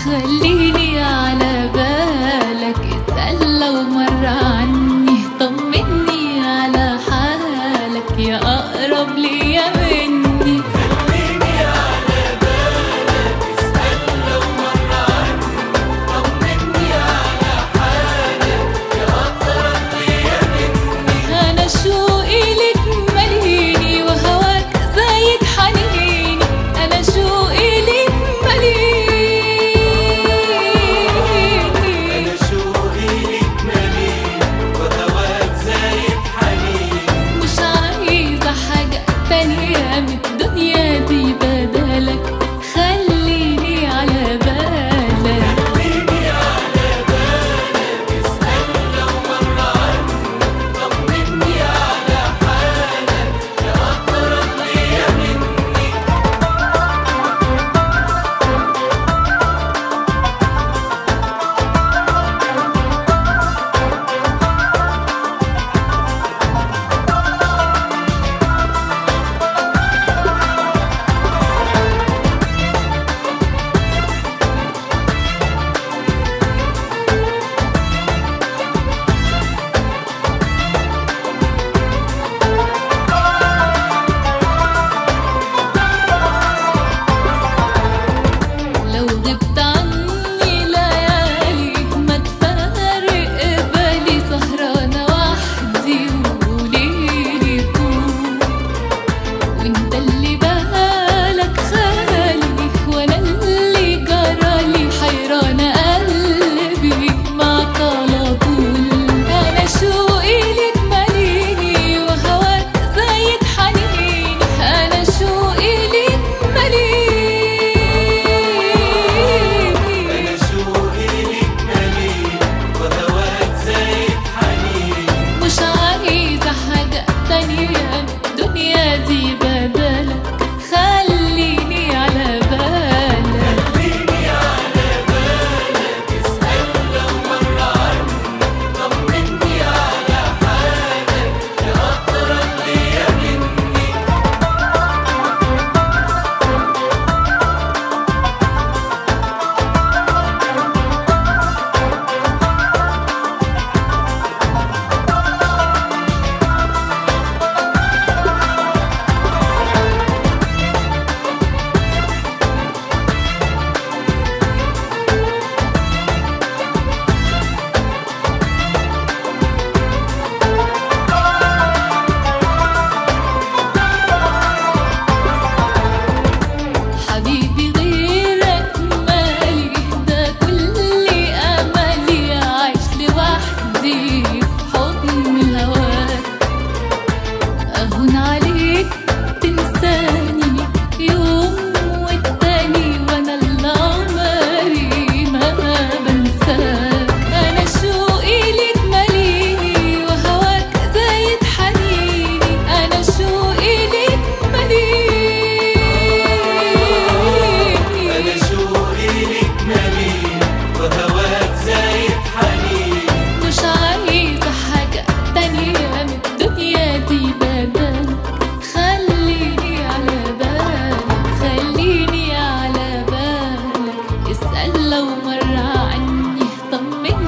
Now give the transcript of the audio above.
خليني على بالك اسأل لو مرة عني طمني على حالك يا أقرب ليا مني أنا شوقي لك مليني وهواك زايد حنيني أنا شوقي لك مليني أنا شوقي ليك مليء وهواك زايد حنين مش عايزة حاجة تانية من الدنيا دي بدلك خليني على بالك خليني على بالك اسأل لو مرة عني طمني على حالك يا أقرب ليا مني لو غبت عني ليالي ما تفارق بالي سهرانة وحدي وليلي طول وانت اللي بالك خالي وانا اللي جرالي حيرانة قلبي معك على طول انا شوقي لك مليني وهواك زايد حنيني انا شوقي لك مليني أنا شوقي ليك مليء وهواك زايد حنين مش عايزة حاجة تانية من الدنيا دي بدلك خليني على بالك خليني على بالك اسأل لو مرة عني طمني على حالك يا أقرب ليا مني حبيبي غيرك مالي ده كل أملي عايش لوحدي في حضن هواك أهون عليك تنساني يوم والتاني وأنا اللي عمري ما بنساك أنا شوقي ليك مليني وهواك زايد حنيني أنا شوقي ليك مليني أنا شوقي ليك مليء وهواك زايد حنين مش عايزة حاجة تانية من الدنيا دي بدلك خليني على بالك خليني على بالك اسأل لو مرة عني طمني